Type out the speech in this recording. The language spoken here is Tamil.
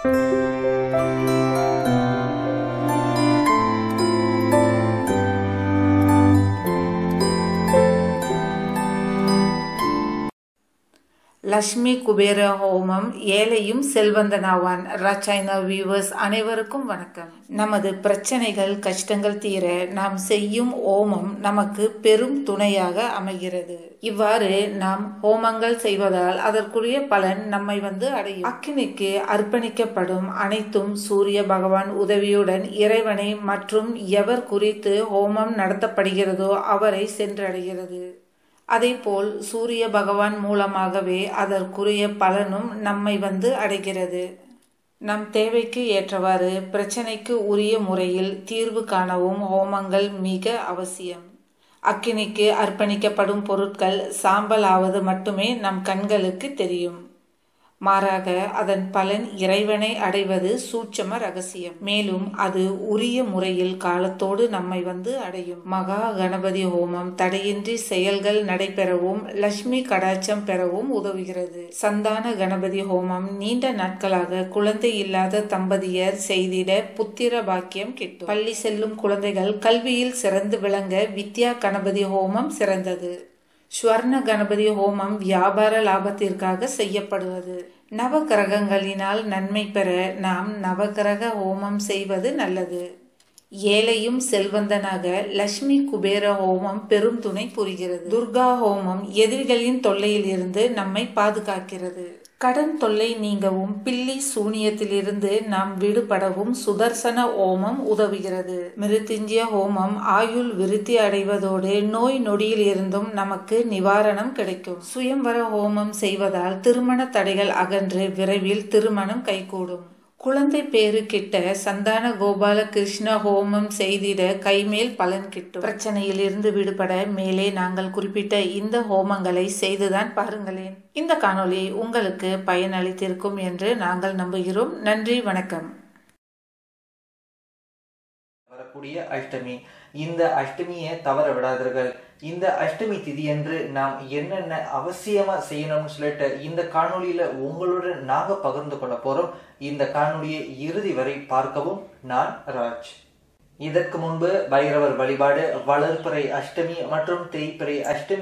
லக்ஷ்மி குபேர ஹோமம் ஏழையும் செல்வந்தனாவான் ரச்சைனா வியூவர்ஸ் அனைவருக்கும் வணக்கம் நமது பிரச்சனைகள் கஷ்டங்கள் தீர நாம் செய்யும் ஹோமம் நமக்கு பெரும் துணையாக அமைகிறது இவ்வாறு நாம் ஹோமங்கள் செய்வதால் அதற்குரிய பலன் நம்மை வந்து அடையும் அக்கினிக்கு அர்ப்பணிக்கப்படும் அனைத்தும் சூரிய பகவான் உதவியுடன் இறைவனை மற்றும் எவர் குறித்து ஹோமம் நடத்தப்படுகிறதோ அவரை சென்றடைகிறது அதேபோல் சூரிய பகவான் மூலமாகவே அதற்குரிய பலனும் நம்மை வந்து அடைகிறது நம் தேவைக்கு ஏற்றவாறு பிரச்சனைக்கு உரிய முறையில் தீர்வு காணவும் ஹோமங்கள் மிக அவசியம் அக்கினிக்கு அர்ப்பணிக்கப்படும் பொருட்கள் சாம்பல் ஆவது மட்டுமே நம் கண்களுக்கு தெரியும் மாறாக அதன் பலன் இறைவனை அடைவது சூட்சம ரகசியம் மேலும் அது உரிய முறையில் காலத்தோடு நம்மை வந்து அடையும் மகா கணபதி ஹோமம் தடையின்றி செயல்கள் நடைபெறவும் லட்சுமி கடாட்சம் பெறவும் உதவுகிறது சந்தான கணபதி ஹோமம் நீண்ட நாட்களாக குழந்தை இல்லாத தம்பதியர் செய்திட புத்திர பாக்கியம் கிட்டும் பள்ளி செல்லும் குழந்தைகள் கல்வியில் சிறந்து விளங்க வித்யா கணபதி ஹோமம் சிறந்தது ஸ்வர்ண கணபதி ஹோமம் வியாபார லாபத்திற்காக செய்யப்படுவது நவ கிரகங்களினால் நன்மை பெற நாம் நவகிரக ஹோமம் செய்வது நல்லது ஏழையும் செல்வந்தனாக லட்சுமி குபேர ஹோமம் பெரும் துணை புரிகிறது துர்கா ஹோமம் எதிரிகளின் தொல்லையில் இருந்து நம்மை பாதுகாக்கிறது கடன் தொல்லை நீங்கவும் பில்லி சூனியத்திலிருந்து நாம் விடுபடவும் சுதர்சன ஹோமம் உதவுகிறது மிருத்திஞ்சிய ஹோமம் ஆயுள் விருத்தி அடைவதோடு நோய் நொடியில் இருந்தும் நமக்கு நிவாரணம் கிடைக்கும் சுயம்வர ஹோமம் செய்வதால் திருமண தடைகள் அகன்று விரைவில் திருமணம் கைகூடும் குழந்தை பேரு கிட்ட சந்தான கோபால கிருஷ்ண ஹோமம் செய்திட கைமேல் பலன் கிட்டும் பிரச்சனையில் இருந்து விடுபட மேலே நாங்கள் குறிப்பிட்ட இந்த ஹோமங்களை செய்துதான் பாருங்களேன் இந்த காணொளி உங்களுக்கு பயனளித்திருக்கும் என்று நாங்கள் நம்புகிறோம் நன்றி வணக்கம் வரக்கூடிய அஷ்டமி இந்த அஷ்டமியை தவற விடாதீர்கள் இந்த அஷ்டமி திதியன்று நாம் என்னென்ன அவசியமா செய்யணும்னு சொல்லிட்டு இந்த காணொளியில உங்களுடன் நாங்க பகிர்ந்து கொள்ள போறோம் இந்த காணொளியை இறுதி வரை பார்க்கவும் நான் ராஜ் இதற்கு முன்பு பைரவர் வழிபாடு வளர்ப்பிறை அஷ்டமி மற்றும் தேய்பிறை அஷ்டமி